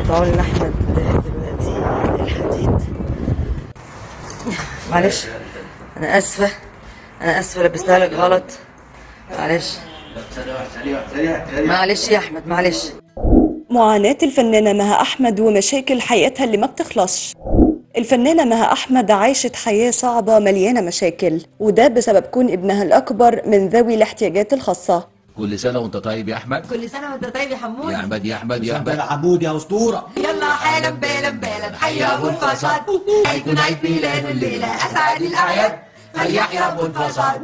هيقطعوا لنا احمد دلوقتي الحديد معلش انا اسفه انا اسفه لبستها لك غلط معلش معلش يا احمد معلش معاناة الفنانة مها أحمد ومشاكل حياتها اللي ما بتخلصش الفنانة مها أحمد عاشت حياة صعبة مليانة مشاكل وده بسبب كون ابنها الأكبر من ذوي الاحتياجات الخاصة كل سنة وانت طيب يا أحمد كل سنه وانت طيب يا حمود يا أحمد يا أحمد يا يا أحمد عبود يا اسطوره يلا حالا بالا بالا حي ابو الفصاد هيكون عيد ميلاده الليله اسعد الاعياد فليحيى ابو الفصاد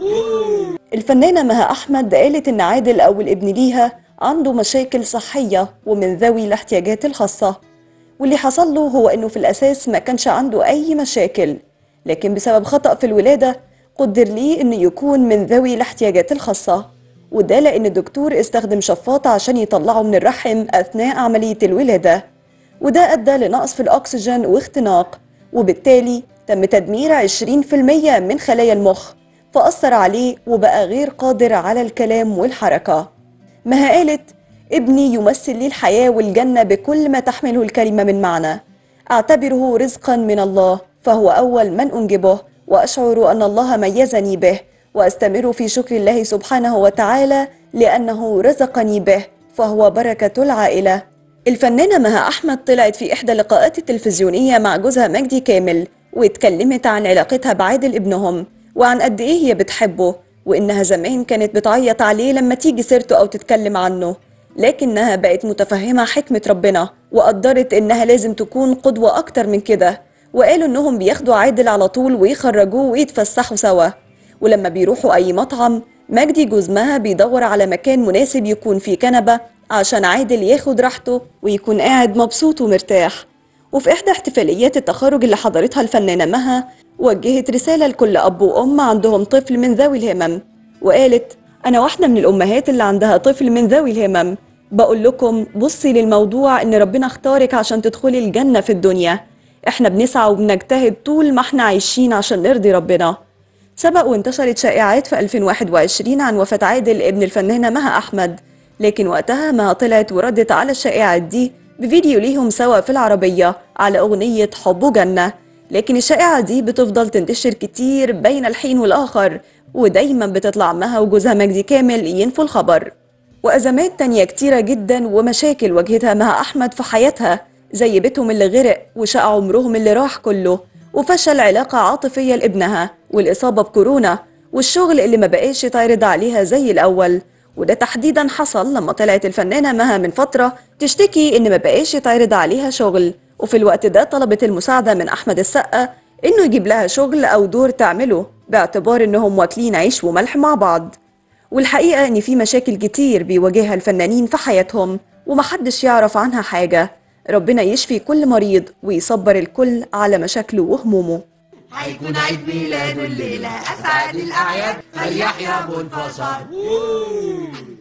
الفنانة مها أحمد قالت إن عادل أول ابن ليها عنده مشاكل صحية ومن ذوي الاحتياجات الخاصة واللي حصل له هو إنه في الأساس ما كانش عنده أي مشاكل لكن بسبب خطأ في الولادة قدر ليه إنه يكون من ذوي الاحتياجات الخاصة وده لأن الدكتور استخدم شفاط عشان يطلعه من الرحم أثناء عملية الولادة وده أدى لنقص في الأكسجين واختناق وبالتالي تم تدمير 20% من خلايا المخ فأثر عليه وبقى غير قادر على الكلام والحركة مها قالت ابني يمثل لي الحياة والجنة بكل ما تحمله الكلمة من معنى أعتبره رزقا من الله فهو أول من أنجبه وأشعر أن الله ميزني به وأستمر في شكر الله سبحانه وتعالى لأنه رزقني به فهو بركة العائلة الفنانة مها أحمد طلعت في إحدى اللقاءات التلفزيونية مع جوزها مجدي كامل واتكلمت عن علاقتها بعادل ابنهم وعن قد إيه هي بتحبه وإنها زمان كانت بتعيط عليه لما تيجي سيرته أو تتكلم عنه لكنها بقت متفهمة حكمة ربنا وقدرت إنها لازم تكون قدوة أكتر من كده وقالوا إنهم بياخدوا عادل على طول ويخرجوه ويتفسحوا سوا ولما بيروحوا أي مطعم مجدي جوز مها بيدور على مكان مناسب يكون فيه كنبة عشان عادل ياخد راحته ويكون قاعد مبسوط ومرتاح وفي إحدى احتفاليات التخرج اللي حضرتها الفنانة مها وجهت رسالة لكل أب وأم عندهم طفل من ذوي الهمم وقالت أنا واحدة من الأمهات اللي عندها طفل من ذوي الهمم بقول لكم بصي للموضوع إن ربنا اختارك عشان تدخلي الجنة في الدنيا إحنا بنسعى وبنجتهد طول ما إحنا عايشين عشان نرضي ربنا سبق وانتشرت شائعات في 2021 عن وفاة عادل ابن الفنانة مها أحمد لكن وقتها مها طلعت وردت على الشائعات دي بفيديو ليهم سوا في العربية على أغنية حب جنة لكن الشائعة دي بتفضل تنتشر كتير بين الحين والآخر ودايما بتطلع مها وجوزها مجدي كامل ينفوا الخبر وأزمات تانية كتيرة جدا ومشاكل واجهتها مها أحمد في حياتها زي بيتهم اللي غرق وشقى عمرهم اللي راح كله وفشل علاقة عاطفية لابنها والإصابة بكورونا والشغل اللي ما بقاش يتعرض عليها زي الأول وده تحديدا حصل لما طلعت الفنانة مها من فترة تشتكي إن ما بقاش يتعرض عليها شغل وفي الوقت ده طلبت المساعدة من أحمد السقا إنه يجيب لها شغل أو دور تعمله باعتبار إنهم واكلين عيش وملح مع بعض والحقيقة إن في مشاكل كتير بيواجهها الفنانين في حياتهم ومحدش يعرف عنها حاجة ربنا يشفي كل مريض ويصبر الكل على مشاكله وهمومه هيكون عيد ميلاده الليله اسعد الاعياد فليحيى ابو الفصاد